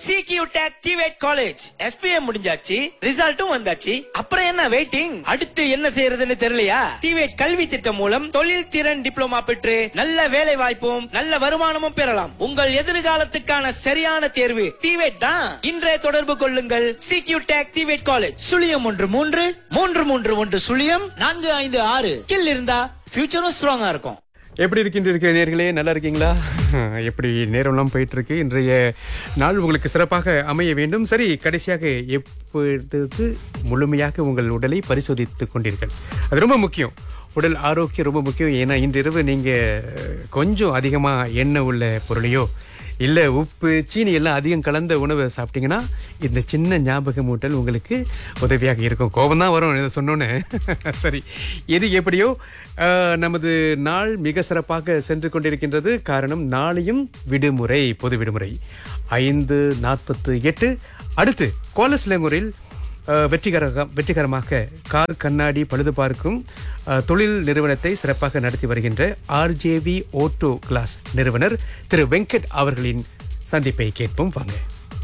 சிகியூ tech டிவேட் college SPM முடிஞ்சாச்சு ரிசல்ட்டும் வந்தாச்சு அப்புறம் என்ன வெயிட்டிங் அடுத்து என்ன செய்யறதுன்னு தெரியலையா டிவேட் கல்வி திட்டம் மூலம் தொழில் திறன் டிப்ளமா பெற்று நல்ல வேலை வாய்ப்பும் நல்ல வருமானமும் பெறலாம் உங்கள் எதிர்காலத்துக்கான சரியான தேர்வு டிவேட் தான் இன்றைய தொடர்பு கொள்ளுங்கள் சிகியூ டெக் டிவேட் காலேஜ் சுழியம் ஒன்று மூன்று மூன்று மூன்று ஒன்று சுழியம் நான்கு ஐந்து ஆறு கில் இருந்தா ஃபியூச்சரும் ஸ்ட்ராங்கா இருக்கும் எப்படி இருக்கின்றீர்கள் நேர்களே நல்லா இருக்கீங்களா எப்படி நேரம்லாம் போயிட்டு இருக்கு இன்றைய நாள் உங்களுக்கு சிறப்பாக அமைய வேண்டும் சரி கடைசியாக எப்பொழுது முழுமையாக உங்கள் உடலை பரிசோதித்துக் கொண்டீர்கள் அது ரொம்ப முக்கியம் உடல் ஆரோக்கியம் ரொம்ப முக்கியம் ஏன்னா இன்றிரவு நீங்கள் கொஞ்சம் அதிகமாக எண்ணெய் உள்ள பொருளையோ இல்லை உப்பு சீனி எல்லாம் அதிகம் கலந்த உணவை சாப்பிட்டீங்கன்னா இந்த சின்ன ஞாபக மூட்டல் உங்களுக்கு உதவியாக இருக்கும் கோபம் தான் வரும் இதை சொன்னோன்னே சரி எது எப்படியோ ஆஹ், நமது நாள் மிக சிறப்பாக சென்று கொண்டிருக்கின்றது காரணம் நாளையும் விடுமுறை பொது விடுமுறை ஐந்து நாற்பத்து எட்டு அடுத்து கோலஸ்லங்கூரில் அஹ், வெற்றிகரக வெற்றிகரமாக கார் கண்ணாடி பழுது பார்க்கும் அஹ், தொழில் நிறுவனத்தை சிறப்பாக நடத்தி வருகின்ற ஆர்ஜேவி ஓட்டோ கிளாஸ் நிறுவனர் திரு வெங்கட் அவர்களின் சந்திப்பை கேட்போம் வாங்க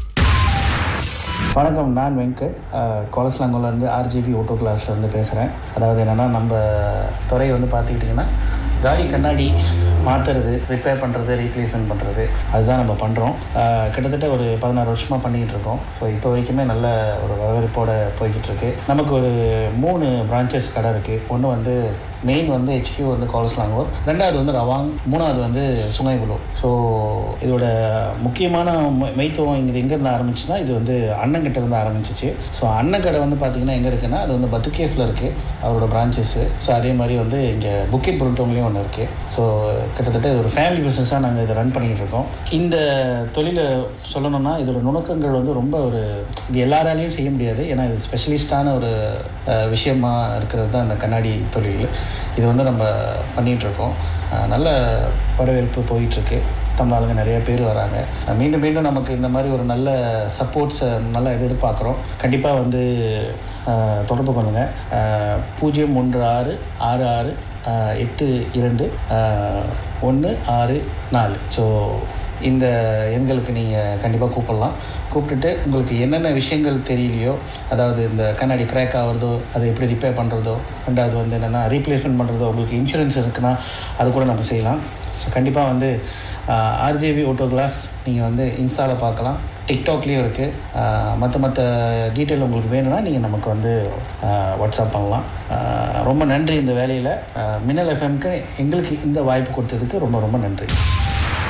வணக்கம் நான் வெங்கட் கோலஸ்லாங்கோலேருந்து ஆர்ஜிபி ஓட்டோ கிளாஸ்லேருந்து பேசுகிறேன் அதாவது என்னென்னா நம்ம துறை வந்து பார்த்துக்கிட்டிங்கன்னா காடி கண்ணாடி மாற்றுறது ரிப்பேர் பண்ணுறது ரீப்ளேஸ்மெண்ட் பண்ணுறது அதுதான் நம்ம பண்ணுறோம் கிட்டத்தட்ட ஒரு பதினாறு வருஷமாக பண்ணிக்கிட்டு இருக்கோம் ஸோ இப்போ வரைக்குமே நல்ல ஒரு வரவேற்போட போய்கிட்டு இருக்கு நமக்கு ஒரு மூணு பிரான்ச்சஸ் கடை இருக்குது ஒன்று வந்து மெயின் வந்து ஹெச்கியூ வந்து கோலஸ்லாங்கூர் ரெண்டாவது வந்து ரவாங் மூணாவது வந்து சுங்கைபுலு ஸோ இதோட முக்கியமான மெ- மெய்த்துவம் இங்கே எங்கேருந்து ஆரம்பிச்சுன்னா இது வந்து அண்ணன் கிட்ட இருந்து ஆரம்பிச்சிச்சு ஸோ அண்ணன் கடை வந்து பார்த்தீங்கன்னா எங்கே இருக்குன்னா அது வந்து பத்துகேஃபில் இருக்குது அவரோட பிரான்ச்சஸ்ஸு ஸோ அதே மாதிரி வந்து இங்கே புக்கிட் பொருத்தவங்களையும் ஒன்று இருக்குது ஸோ கிட்டத்தட்ட இது ஒரு ஃபேமிலி பிஸ்னஸாக நாங்கள் இதை ரன் பண்ணிகிட்டு இருக்கோம் இந்த தொழிலை சொல்லணும்னா இதோட நுணுக்கங்கள் வந்து ரொம்ப ஒரு இது எல்லாராலையும் செய்ய முடியாது ஏன்னா இது ஸ்பெஷலிஸ்டான ஒரு அஹ், விஷயமா இருக்கிறது தான் இந்த கண்ணாடி தொழில் இது வந்து நம்ம பண்ணிகிட்டு இருக்கோம் அஹ், நல்ல வரவேற்பு போயிட்டுருக்கு தமிழ் ஆளுங்க நிறைய பேர் வராங்க அஹ், மீண்டும் மீண்டும் நமக்கு இந்த மாதிரி ஒரு நல்ல சப்போர்ட்ஸை நல்லா எதிர்பார்க்குறோம் கண்டிப்பாக வந்து அஹ், தொடர்பு பண்ணுங்கள் பூஜ்ஜியம் ஒன்று ஆறு ஆறு ஆறு அஹ், எட்டு இரண்டு ஒன்று ஆறு நாலு ஸோ இந்த எண்களுக்கு நீங்கள் கண்டிப்பாக கூப்பிடலாம் கூப்பிட்டுட்டு உங்களுக்கு என்னென்ன விஷயங்கள் தெரியலையோ அதாவது இந்த கண்ணாடி கிராக் ஆகிறதோ அதை எப்படி ரிப்பேர் பண்ணுறதோ ரெண்டாவது வந்து என்னென்னா ரீப்ளேஸ்மெண்ட் பண்ணுறதோ உங்களுக்கு இன்சூரன்ஸ் இருக்குன்னா அது கூட நம்ம செய்யலாம் ஸோ கண்டிப்பாக வந்து ஆர்ஜேபி ஓட்டோ கிளாஸ் நீங்கள் வந்து இன்ஸ்டாவில் பார்க்கலாம் டிக்டாக்லேயும் இருக்குது மற்ற மற்ற டீட்டெயில் உங்களுக்கு வேணும்னா நீங்கள் நமக்கு வந்து ஆஹ், வாட்ஸ்அப் பண்ணலாம் ஆஹ், ரொம்ப நன்றி இந்த வேலையில் மின்னல் எஃப்எம்க்கு எங்களுக்கு இந்த வாய்ப்பு கொடுத்ததுக்கு ரொம்ப ரொம்ப நன்றி